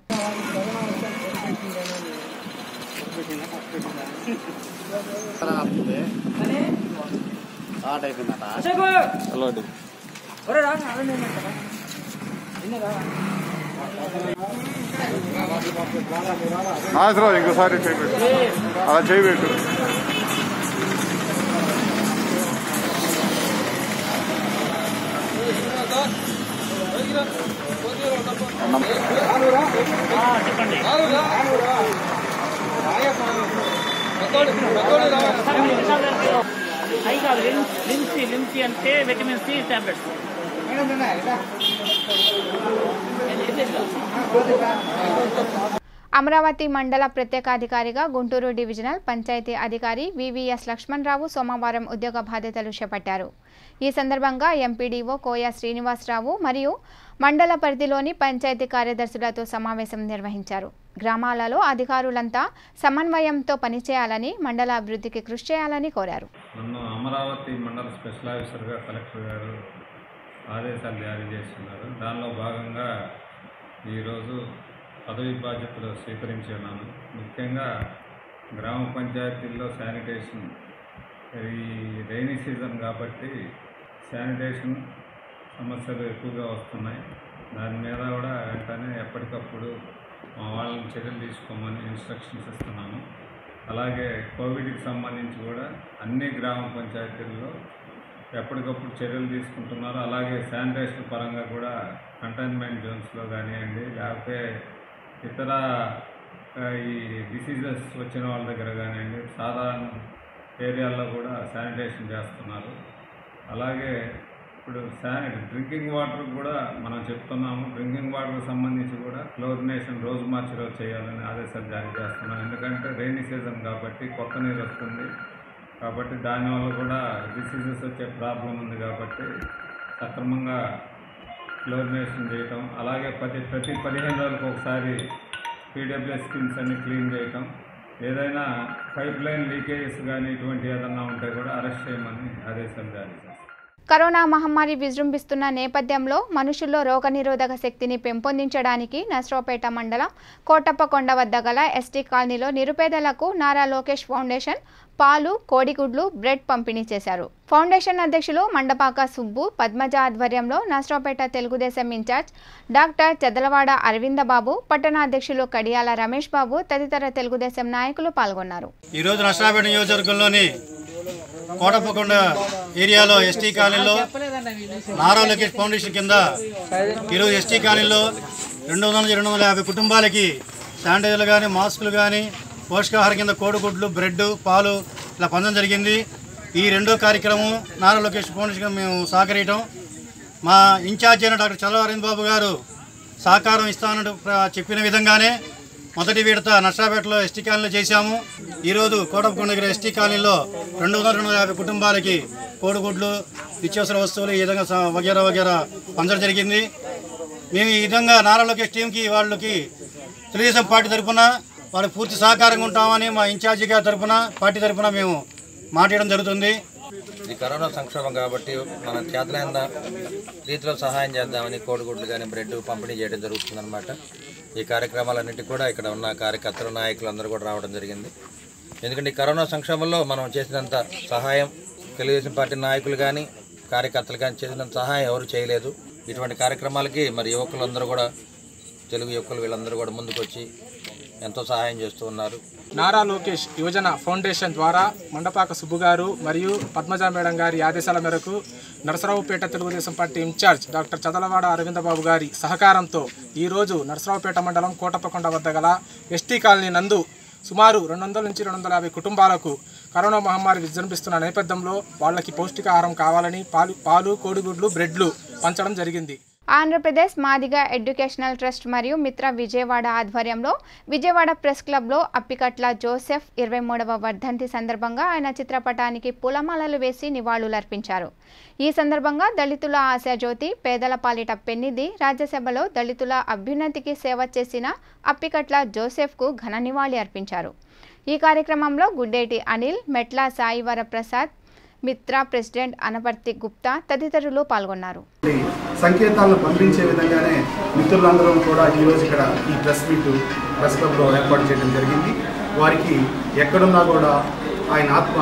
హలో నాగేశ్వరరావు ఇంకోసారి చేయబెట్టు అలా చేయబెట్టు అవి కాదు లిమ్సీ లిమ్సీ అంటే విటమిన్ సి టాబ్లెట్స్ అమరావతి మండల ప్రత్యేకాధికారిగా గుంటూరు డివిజనల్ పంచాయతీ అధికారి వివిఎస్ లక్ష్మణరావు సోమవారం ఉద్యోగ బాధ్యతలు చేపట్టారు ఈ సందర్భంగా ఎంపీడీఓ కోయ శ్రీనివాసరావు మరియు మండల పరిధిలోని పంచాయతీ కార్యదర్శులతో సమావేశం నిర్వహించారు గ్రామాలలో అధికారులంతా సమన్వయంతో పనిచేయాలని మండల అభివృద్ధికి కృషి చేయాలని కోరారు నన్ను అమరావతి మండల స్పెషల్ ఆఫీసర్గా కలెక్టర్ గారు ఆదేశాలు జారీ చేస్తున్నారు దానిలో భాగంగా ఈరోజు పదవి బాధ్యతలు స్వీకరించి ఉన్నాను ముఖ్యంగా గ్రామ పంచాయతీల్లో శానిటేషన్ ఈ రైనీ సీజన్ కాబట్టి శానిటేషన్ సమస్యలు ఎక్కువగా వస్తున్నాయి దాని మీద కూడా వెంటనే ఎప్పటికప్పుడు మా వాళ్ళని చర్యలు తీసుకోమని ఇన్స్ట్రక్షన్స్ ఇస్తున్నాము అలాగే కోవిడ్కి సంబంధించి కూడా అన్ని గ్రామ పంచాయతీల్లో ఎప్పటికప్పుడు చర్యలు తీసుకుంటున్నారు అలాగే శానిటేషన్ పరంగా కూడా కంటైన్మెంట్ జోన్స్లో కానివ్వండి లేకపోతే ఇతర ఆ, ఈ డిసీజెస్ వచ్చిన వాళ్ళ దగ్గర కానివ్వండి సాధారణ ఏరియాల్లో కూడా శానిటేషన్ చేస్తున్నారు అలాగే ఇప్పుడు శాని డ్రింకింగ్ వాటర్ కూడా మనం చెప్తున్నాము డ్రింకింగ్ వాటర్కి సంబంధించి కూడా క్లోరినేషన్ రోజు మార్చి రోజు చేయాలని ఆదేశాలు జారీ చేస్తున్నాం ఎందుకంటే రైనీ సీజన్ కాబట్టి కొత్త నీరు వస్తుంది కాబట్టి దానివల్ల కూడా డిసీజెస్ వచ్చే ప్రాబ్లం ఉంది కాబట్టి సక్రమంగా క్లోరినేషన్ చేయటం అలాగే ప్రతి ప్రతి పదిహేను రోజులకు ఒకసారి పీడబ్ల్యూఎస్ స్కీమ్స్ అన్ని క్లీన్ చేయటం ఏదైనా పైప్ లైన్ లీకేజెస్ కానీ ఇటువంటి ఏదన్నా ఉంటే కూడా అరెస్ట్ చేయమని ఆదేశాలు జారీ చేస్తాం కరోనా మహమ్మారి విజృంభిస్తున్న నేపథ్యంలో మనుషుల్లో రోగనిరోధక శక్తిని పెంపొందించడానికి నర్సరావుపేట మండలం కోటప్పకొండ వద్ద గల ఎస్టీ కాలనీలో నిరుపేదలకు నారా లోకేష్ ఫౌండేషన్ పాలు కోడిగుడ్లు బ్రెడ్ పంపిణీ చేశారు ఫౌండేషన్ అధ్యక్షులు మండపాక సుబ్బు పద్మజ ఆధ్వర్యంలో నర్సరావుపేట తెలుగుదేశం ఇన్ఛార్జ్ డాక్టర్ చెదలవాడ అరవిందబాబు పట్టణ అధ్యక్షులు కడియాల రమేష్ బాబు తదితర తెలుగుదేశం నాయకులు పాల్గొన్నారు ఈరోజు నష్టాపేట నియోజకవర్గంలోని కోటప్పకొండ ఏరియాలో ఎస్టీ కాలనీలో నారా లోకేష్ ఫౌండేషన్ కింద ఈరోజు ఎస్టీ కాలనీలో రెండు వందల నుంచి రెండు వందల యాభై కుటుంబాలకి శానిటైజర్లు కానీ మాస్కులు కానీ పోషకాహార కింద కోడిగుడ్లు బ్రెడ్ పాలు ఇలా పొందడం జరిగింది ఈ రెండో కార్యక్రమం నారా లోకేష్ ఫౌండేషన్ మేము సహకరించడం మా ఇన్ఛార్జ్ అయిన డాక్టర్ చల్లవారింద్ బాబు గారు సహకారం ఇస్తానని ప్ర- చెప్పిన విధంగానే మొదటి విడత నర్సాపేటలో ఎస్టీ కాలనీలో చేశాము ఈరోజు కోటప్పకొండ దగ్గర ఎస్టీ కాలనీలో రెండు వందల రెండు వందల యాభై కుటుంబాలకి కోడిగుడ్లు నిత్యావసర వస్తువులు ఈ విధంగా స- వగేరా వగేరా పంచడం జరిగింది మేము ఈ విధంగా నారా లోకేష్ టీంకి వాళ్ళకి తెలుగుదేశం పార్టీ తరఫున వాళ్ళకి పూర్తి సహకారంగా ఉంటామని మా ఇన్ఛార్జిగా తరఫున పార్టీ తరఫున మేము మాట్లాడడం జరుగుతుంది ఇది కరోనా సంక్షోభం కాబట్టి మన చేతలైన రీతిలో సహాయం చేద్దామని కోడిగుడ్లు కానీ బ్రెడ్ పంపిణీ చేయడం జరుగుతుందన్నమాట ఈ కార్యక్రమాలన్నింటికి కూడా ఇక్కడ ఉన్న కార్యకర్తలు నాయకులు అందరూ కూడా రావడం జరిగింది ఎందుకంటే ఈ కరోనా సంక్షోభంలో మనం చేసినంత సహాయం తెలుగుదేశం పార్టీ నాయకులు కానీ కార్యకర్తలు కానీ చేసినంత సహాయం ఎవరు చేయలేదు ఇటువంటి కార్యక్రమాలకి మరి యువకులందరూ కూడా తెలుగు యువకులు వీళ్ళందరూ కూడా ముందుకొచ్చి ఎంతో సహాయం చేస్తూ ఉన్నారు నారా లోకేష్ యువజన ఫౌండేషన్ ద్వారా మండపాక సుబ్బు గారు మరియు పద్మజ మేడం గారి ఆదేశాల మేరకు Narasaraopet Telugu Desam party in charge doctor Chadalavada Aravinda Babu గారి సహకారంతో ఈరోజు నరసరావుపేట మండలం కోటప్పకొండ వద్ద గల ఎస్టీ కాలనీ నందు సుమారు రెండు వందల నుంచి రెండు వందల యాభై కుటుంబాలకు కరోనా మహమ్మారి విజృంభిస్తున్న నేపథ్యంలో వాళ్ళకి పౌష్టికాహారం కావాలని పాలు పాలు కోడిగుడ్లు బ్రెడ్లు పంచడం జరిగింది ఆంధ్రప్రదేశ్ మాదిగ ఎడ్యుకేషనల్ ట్రస్ట్ మరియు మిత్ర విజయవాడ ఆధ్వర్యంలో విజయవాడ ప్రెస్ క్లబ్లో అప్పికట్ల జోసెఫ్ ఇరవై మూడవ వర్ధంతి సందర్భంగా ఆయన చిత్రపటానికి పూలమాలలు వేసి నివాళులర్పించారు ఈ సందర్భంగా దళితుల ఆశాజ్యోతి పేదల పాలిట పెన్నిది రాజ్యసభలో దళితుల అభ్యున్నతికి సేవ చేసిన అప్పికట్ల జోసెఫ్కు ఘన నివాళి అర్పించారు ఈ కార్యక్రమంలో గుడ్డేటి అనిల్ మెట్ల సాయివర ప్రసాద్ మిత్ర ప్రెసిడెంట్ అనపర్తి గుప్తా తదితరులు పాల్గొన్నారు సంకేతాలను పంపించే విధంగానే మిత్రులందరం కూడా ఈరోజు ఇక్కడ ఈ ప్రెస్ మీట్ ప్రెస్ క్లబ్లో ఏర్పాటు చేయడం జరిగింది వారికి ఎక్కడున్నా కూడా ఆయన ఆత్మ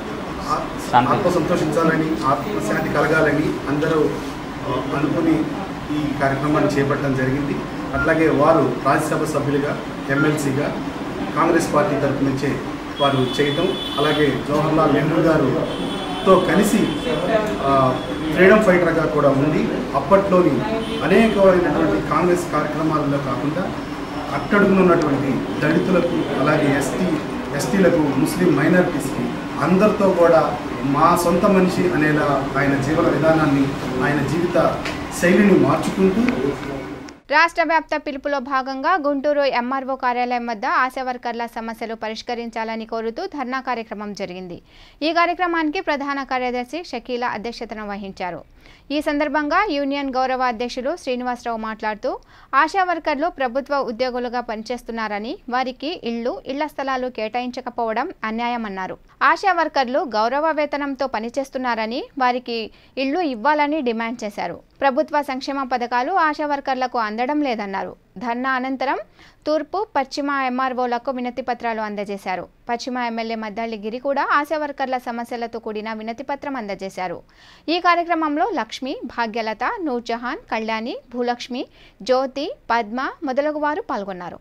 ఆ- ఆత్మ సంతోషించాలని ఆత్మశాంతి కలగాలని అందరూ ఆ, అనుకుని ఈ కార్యక్రమాన్ని చేపట్టడం జరిగింది అట్లాగే వారు రాజ్యసభ సభ్యులుగా ఎమ్మెల్సీగా కాంగ్రెస్ పార్టీ తరపు నుంచే వారు చేయటం అలాగే జవహర్లాల్ నెహ్రూ గారుతో కలిసి ఆ, ఫ్రీడమ్ ఫైటర్గా కూడా ఉంది అప్పట్లోని అనేకమైనటువంటి కాంగ్రెస్ కార్యక్రమాలలో కాకుండా అట్టడుగునున్నటువంటి దళితులకు అలాగే ఎస్టీ ఎస్టీలకు ముస్లిం మైనారిటీస్కి అందరితో కూడా మా సొంత మనిషి అనేలా ఆయన జీవన విధానాన్ని ఆయన జీవిత శైలిని మార్చుకుంటూ రాష్ట్ర వ్యాప్త పిలుపులో భాగంగా గుంటూరు ఎంఆర్ఓ కార్యాలయం వద్ద ఆశా వర్కర్ల సమస్యలు పరిష్కరించాలని కోరుతూ ధర్నా కార్యక్రమం జరిగింది ఈ కార్యక్రమానికి ప్రధాన కార్యదర్శి షకీల అధ్యక్షతన వహించారు ఈ సందర్భంగా యూనియన్ గౌరవ అధ్యక్షులు శ్రీనివాసరావు మాట్లాడుతూ ఆశా వర్కర్లు ప్రభుత్వ ఉద్యోగులుగా పనిచేస్తున్నారని వారికి ఇళ్లు ఇళ్ల స్థలాలు కేటాయించకపోవడం అన్యాయమన్నారు ఆశా వర్కర్లు గౌరవ వేతనంతో పనిచేస్తున్నారని వారికి ఇళ్లు ఇవ్వాలని డిమాండ్ చేశారు ప్రభుత్వ సంక్షేమ పథకాలు ఆశా వర్కర్లకు అందడం లేదన్నారు ధర్నా అనంతరం తూర్పు పశ్చిమ ఎంఆర్ఓలకు వినతి పత్రాలు అందజేశారు పశ్చిమ ఎమ్మెల్యే మద్దాలి గిరి కూడా ఆశా వర్కర్ల సమస్యలతో కూడిన వినతి పత్రం అందజేశారు ఈ కార్యక్రమంలో లక్ష్మి భాగ్యలత నూర్జహాన్ కళ్యాణి భూలక్ష్మి జ్యోతి పద్మ మొదలగు వారు పాల్గొన్నారు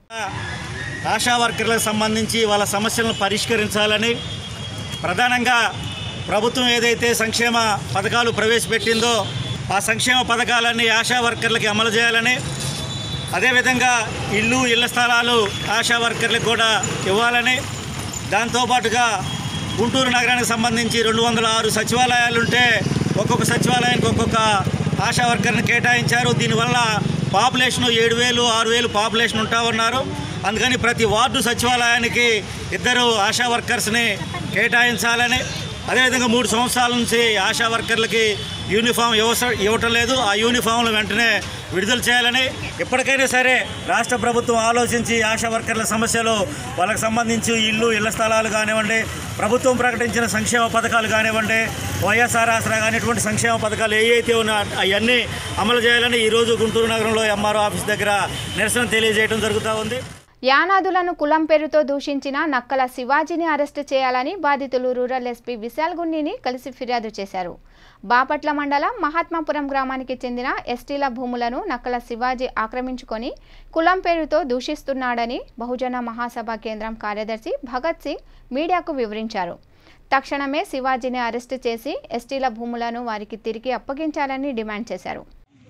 ఆశా వర్కర్లకు సంబంధించి వాళ్ళ సమస్యలను పరిష్కరించాలని ప్రధానంగా ప్రభుత్వం ఏదైతే సంక్షేమ పథకాలు ప్రవేశపెట్టిందో ఆ సంక్షేమ పథకాలన్నీ ఆశా వర్కర్లకి అమలు చేయాలని అదేవిధంగా ఇల్లు ఇళ్ల స్థలాలు ఆశా వర్కర్లకు కూడా ఇవ్వాలని దాంతోపాటుగా గుంటూరు నగరానికి సంబంధించి రెండు వందల ఆరు సచివాలయాలు ఉంటే ఒక్కొక్క సచివాలయానికి ఒక్కొక్క ఆశా వర్కర్ని కేటాయించారు దీనివల్ల పాపులేషన్ ఏడు వేలు ఆరు వేలు పాపులేషన్ ఉంటా ఉన్నారు అందుకని ప్రతి వార్డు సచివాలయానికి ఇద్దరు ఆశా వర్కర్స్ని కేటాయించాలని అదేవిధంగా మూడు సంవత్సరాల నుంచి ఆశా వర్కర్లకి యూనిఫామ్ ఇవ్వ ఇవ్వటం లేదు ఆ యూనిఫామ్లు వెంటనే విడుదల చేయాలని ఇప్పటికైనా సరే రాష్ట్ర ప్రభుత్వం ఆలోచించి ఆశా వర్కర్ల సమస్యలు వాళ్ళకి సంబంధించి ఇల్లు ఇళ్ల స్థలాలు కానివ్వండి ప్రభుత్వం ప్రకటించిన సంక్షేమ పథకాలు కానివ్వండి వైఎస్ఆర్ ఆసరా కానిటువంటి సంక్షేమ పథకాలు ఏ అయితే ఉన్నా అవన్నీ అమలు చేయాలని ఈరోజు గుంటూరు నగరంలో ఎంఆర్ఓ ఆఫీస్ దగ్గర నిరసన తెలియజేయడం జరుగుతూ ఉంది యానాదులను కులం పేరుతో దూషించిన నక్కల శివాజీని అరెస్టు చేయాలని బాధితులు రూరల్ ఎస్పీ విశాల్ గుండిని కలిసి ఫిర్యాదు చేశారు బాపట్ల మండలం మహాత్మాపురం గ్రామానికి చెందిన ఎస్టీల భూములను నక్కల శివాజీ ఆక్రమించుకొని కులం పేరుతో దూషిస్తున్నాడని బహుజన మహాసభ కేంద్రం కార్యదర్శి భగత్ సింగ్ మీడియాకు వివరించారు తక్షణమే శివాజీని అరెస్టు చేసి ఎస్టీల భూములను వారికి తిరిగి అప్పగించాలని డిమాండ్ చేశారు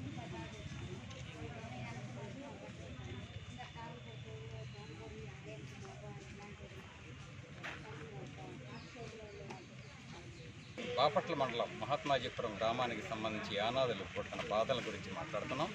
బాపట్ల మండలం మహాత్మాజీపురం గ్రామానికి సంబంధించి యానాదులు పుట్టిన బాధల గురించి మాట్లాడుతున్నాం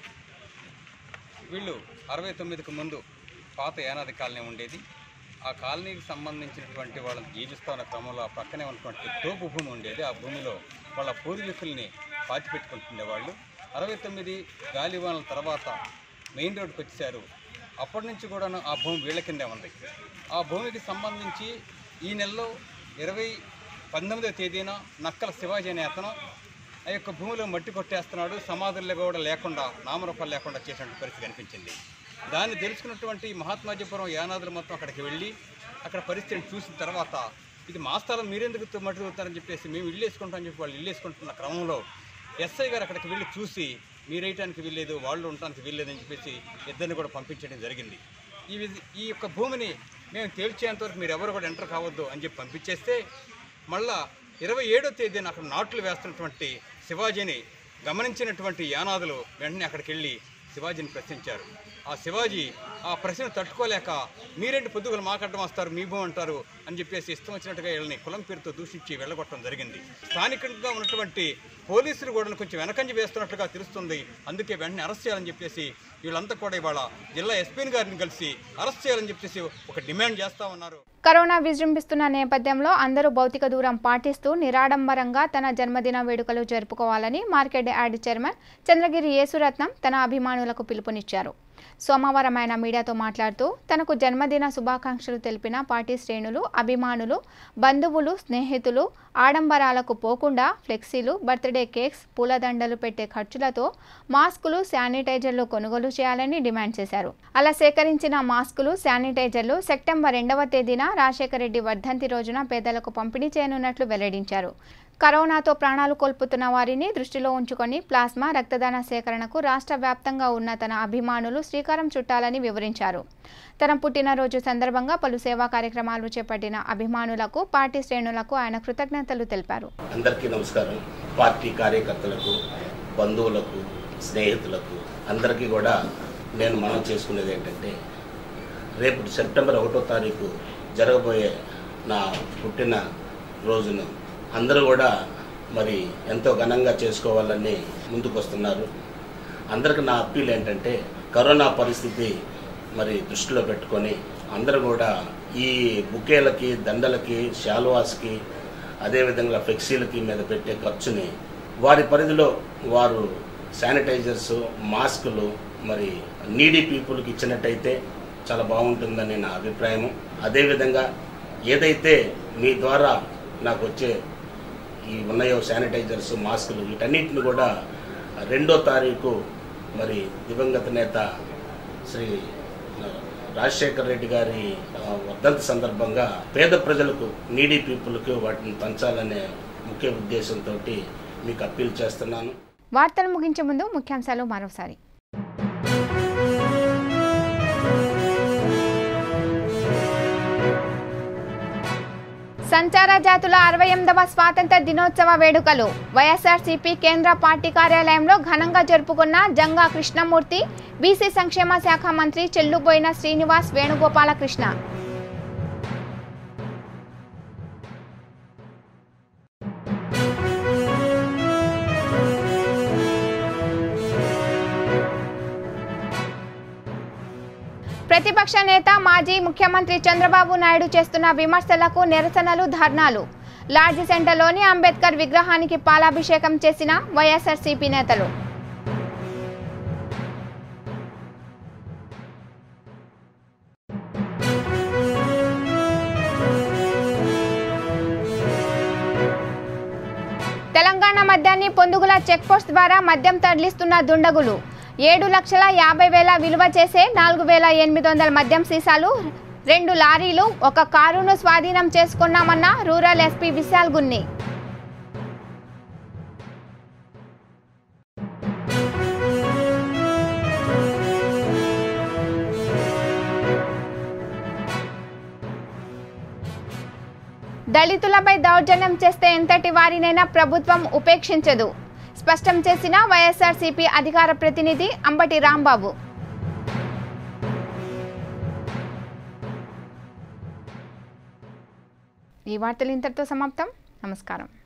వీళ్ళు అరవై తొమ్మిదికి ముందు పాత యానాది కాలనీ ఉండేది ఆ కాలనీకి సంబంధించినటువంటి వాళ్ళని జీవిస్తున్న క్రమంలో ఆ పక్కనే ఉన్నటువంటి తోపు భూమి ఉండేది ఆ భూమిలో వాళ్ళ పూర్వీకుల్ని పాతిపెట్టుకుంటుండేవాళ్ళు అరవై తొమ్మిది గాలివానల తర్వాత మెయిన్ రోడ్కి వచ్చారు అప్పటి నుంచి కూడాను ఆ భూమి వీళ్ళ కిందే ఉంది ఆ భూమికి సంబంధించి ఈ నెలలో ఇరవై పంతొమ్మిదవ తేదీన నక్కల శివాజీ అనే అతను ఆ యొక్క భూమిలో మట్టి కొట్టేస్తున్నాడు సమాధుల్లో కూడా లేకుండా నామరూపాలు లేకుండా చేసినటువంటి పరిస్థితి కనిపించింది దాన్ని తెలుసుకున్నటువంటి మహాత్మాజీపురం యానాదులు మొత్తం అక్కడికి వెళ్ళి అక్కడ పరిస్థితిని చూసిన తర్వాత ఇది మా స్థలం మీరెందుకు తు- మట్టి తవ్వుతారని చెప్పేసి మేము ఇల్లు వేసుకుంటామని చెప్పి వాళ్ళు ఇల్లు వేసుకుంటున్న క్రమంలో ఎస్ఐ గారు అక్కడికి వెళ్ళి చూసి మీరు వేయటానికి వీల్లేదు వాళ్ళు ఉండటానికి వీల్లేదని చెప్పేసి ఇద్దరిని కూడా పంపించడం జరిగింది ఈ విధ- ఈ యొక్క భూమిని మేము తేల్చేంత వరకు మీరు ఎవరు కూడా ఎంటర్ కావద్దు అని చెప్పి పంపించేస్తే మళ్ళా ఇరవై ఏడో తేదీన అక్కడ నాట్లు వేస్తున్నటువంటి శివాజీని గమనించినటువంటి యానాదులు వెంటనే అక్కడికి వెళ్ళి శివాజీని ప్రశ్నించారు ఆ శివాజీ ఆ ప్రశ్న తట్టుకోలేక మీరేంటి పొద్దుగలు మాకడ్డం వస్తారు మీ భూమి అంటారు అని చెప్పేసి ఇష్టం వచ్చినట్టుగా వీళ్ళని కులం పేరుతో దూషించి వెళ్ళగొట్టడం జరిగింది స్థానికంగా ఉన్నటువంటి పోలీసులు కూడా కొంచెం వెనకంజ వేస్తున్నట్లుగా తెలుస్తుంది అందుకే వెంటనే అరెస్ట్ చేయాలని చెప్పేసి వీళ్ళంతా కూడా ఇవాళ జిల్లా ఎస్పీని గారిని కలిసి అరెస్ట్ చేయాలని చెప్పేసి ఒక డిమాండ్ చేస్తా ఉన్నారు కరోనా విజృంభిస్తున్న నేపథ్యంలో అందరూ భౌతిక దూరం పాటిస్తూ నిరాడంబరంగా తన జన్మదిన వేడుకలు జరుపుకోవాలని market yard chairman Chandragiri Yesuratnam తన అభిమానులకు పిలుపునిచ్చారు సోమవారం ఆయన మీడియాతో మాట్లాడుతూ తనకు జన్మదిన శుభాకాంక్షలు తెలిపిన పార్టీ శ్రేణులు అభిమానులు బంధువులు స్నేహితులు ఆడంబరాలకు పోకుండా ఫ్లెక్సీలు బర్త్డే కేక్స్ పూలదండలు పెట్టే ఖర్చులతో మాస్కులు శానిటైజర్లు కొనుగోలు చేయాలని డిమాండ్ చేశారు అలా సేకరించిన మాస్కులు శానిటైజర్లు సెప్టెంబర్ రెండవ తేదీన రాజశేఖర రెడ్డి వర్ధంతి రోజున పేదలకు పంపిణీ చేయనున్నట్లు వెల్లడించారు కరోనాతో ప్రాణాలు కోల్పోతున్న వారిని దృష్టిలో ఉంచుకొని ప్లాస్మా రక్తదాన సేకరణకు రాష్ట్ర వ్యాప్తంగా ఉన్న తన అభిమానులు శ్రీకారం చుట్టాలని వివరించారు తన పుట్టినరోజు సందర్భంగా పలు సేవా కార్యక్రమాలు చేపట్టిన అభిమానులకు పార్టీ శ్రేణులకు ఆయన కృతజ్ఞతలు తెలిపారు అందరికీ నమస్కారం పార్టీ కార్యకర్తలకు బంధువులకు స్నేహితులకు అందరికీ కూడా నేను మనం చేసుకునేది ఏంటంటే రేపు సెప్టెంబర్ ఒకటో తారీఖు జరగబోయే నా పుట్టిన రోజును అందరూ కూడా మరి ఎంతో ఘనంగా చేసుకోవాలని ముందుకు వస్తున్నారు అందరికి నా అప్పీల్ ఏంటంటే కరోనా పరిస్థితి మరి దృష్టిలో పెట్టుకొని అందరూ కూడా ఈ బుకేలకి దండలకి శాల్వాస్కి అదేవిధంగా ఫ్లెక్సీలకి మీద పెట్టే ఖర్చుని వారి పరిధిలో వారు శానిటైజర్స్ మాస్కులు మరి నీడీ పీపుల్కి ఇచ్చినట్టయితే చాలా బాగుంటుందని నా అభిప్రాయం అదేవిధంగా ఏదైతే మీ ద్వారా నాకు వచ్చే ఈ ఉన్నాయో శానిటైజర్స్ మాస్కులు వీటన్నిటిని కూడా రెండో తారీఖు మరి దివంగత నేత శ్రీ రాజశేఖర్ రెడ్డి గారి ఆ, వర్ధంతి సందర్భంగా పేద ప్రజలకు నీడీ పీపుల్కి వాటిని పంచాలనే ముఖ్య ఉద్దేశంతో మీకు అప్పీల్ చేస్తున్నాను వార్తలు ముగించే ముందు ముఖ్యాంశాలు మరోసారి సంచార జాతుల అరవై ఎనిమిదవ స్వాతంత్ర దినోత్సవ వేడుకలు వైఎస్ఆర్సీపీ కేంద్ర పార్టీ కార్యాలయంలో ఘనంగా జరుపుకున్న జంగా కృష్ణమూర్తి బీసీ సంక్షేమ శాఖ మంత్రి చెల్లుబోయిన శ్రీనివాస్ వేణుగోపాలకృష్ణ ప్రతిపక్ష నేత మాజీ ముఖ్యమంత్రి చంద్రబాబు నాయుడు చేస్తున్న విమర్శలకు నిరసనలు ధర్నాలు లాడ్జి సెంటర్లోని అంబేద్కర్ విగ్రహానికి పాలాభిషేకం చేసిన వైఎస్ఆర్సీపీ నేతలు తెలంగాణ మద్యాన్ని పొందుగుల చెక్పోస్ట్ ద్వారా మద్యం తరలిస్తున్న దుండగులు ఏడు లక్షల యాభై వేల విలువ చేసే నాలుగు వేల ఎనిమిది వందల మద్యం సీసాలు రెండు లారీలు ఒక కారును స్వాధీనం చేసుకున్నామన్న రూరల్ ఎస్పీ విశాల్ గున్ని దళితులపై దౌర్జన్యం చేస్తే ఎంతటి వారినైనా ప్రభుత్వం ఉపేక్షించదు స్పష్టం చేసిన వైఎస్ఆర్సీపీ అధికార ప్రతినిధి అంబటి రాంబాబు ఈ వార్తలు ఇంతటితో సమాప్తం నమస్కారం